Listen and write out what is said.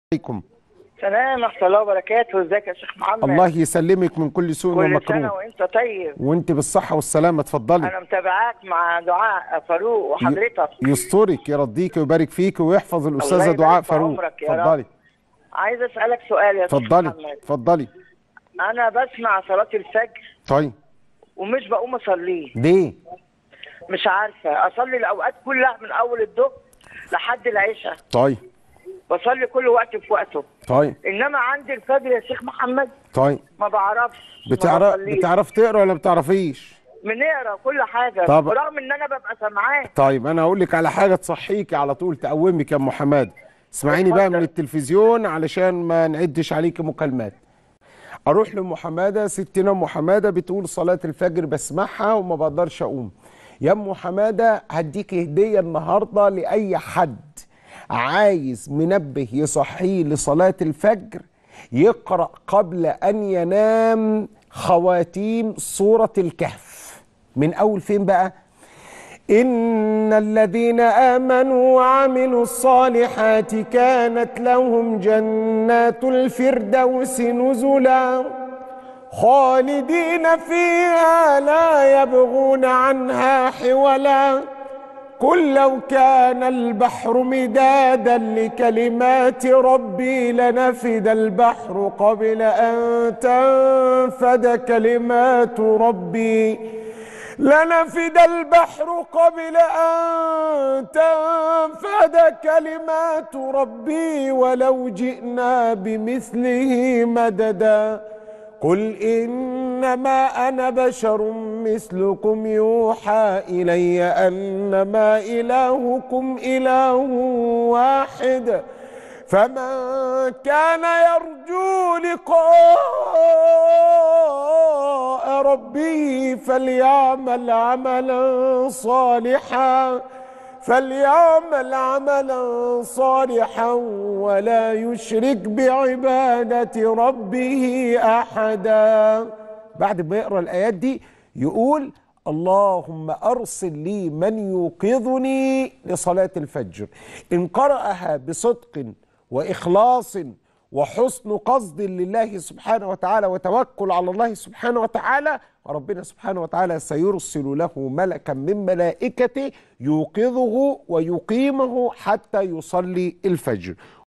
عليكم سلام ورحمة الله وبركاته ازيك يا شيخ محمد الله يسلمك من كل سوء كل سنة ومكروه وانت طيب وانت بالصحة والسلامة اتفضلي انا متابعاك مع دعاء فاروق وحضرتك يسترك يرضيك ويبارك فيك ويحفظ الأستاذة يبارك دعاء في فاروق عمرك يا رب. اتفضلي عايز اسألك سؤال يا شيخ اتفضلي محمد اتفضلي انا بسمع صلاة الفجر طيب ومش بقوم اصليه ليه مش عارفة اصلي الاوقات كلها من اول الظهر لحد العشاء طيب بصلي كل وقت في وقته طيب انما عندي الفجر يا شيخ محمد طيب ما بعرفش ما بتعرف بصليش. بتعرف تقرا ولا بتعرفيش بنقرا كل حاجة طب- رغم ان انا ببقى سامعاه طيب انا هقول لك على حاجه تصحيكي على طول تقومك يا ام حماده اسمعيني بقى من اتفضل. التلفزيون علشان ما نعدش عليكي مكالمات اروح لام حماده ستنا ام حماده بتقول صلاه الفجر بسمعها وما بقدرش اقوم يا ام حماده هديك هديه النهارده لاي حد عايز منبه يصحيه لصلاه الفجر يقرا قبل ان ينام خواتيم سوره الكهف من اول فين بقى إن الذين آمنوا وعملوا الصالحات كانت لهم جنات الفردوس نزلا خالدين فيها لا يبغون عنها حولا قل لو كان البحر مدادا لكلمات ربي لنفد البحر قبل أن تنفد كلمات ربي لنفد البحر قبل أن تنفد كلمات ربي ولو جئنا بمثله مددا قل إنما أنا بشر مثلكم يوحى إلي أنما إلهكم إله واحد فمن كان يرجو لقاء ربه فليعمل عملا صالحا فليعمل عملا صالحا ولا يشرك بعبادة ربه أحدا بعد ما يقرأ الآيات دي يقول اللهم أرسل لي من يوقظني لصلاة الفجر إن قرأها بصدق وإخلاص وحسن قصد لله سبحانه وتعالى وتوكل على الله سبحانه وتعالى ربنا سبحانه وتعالى سيرسل له ملكا من ملائكته يوقظه ويقيمه حتى يصلي الفجر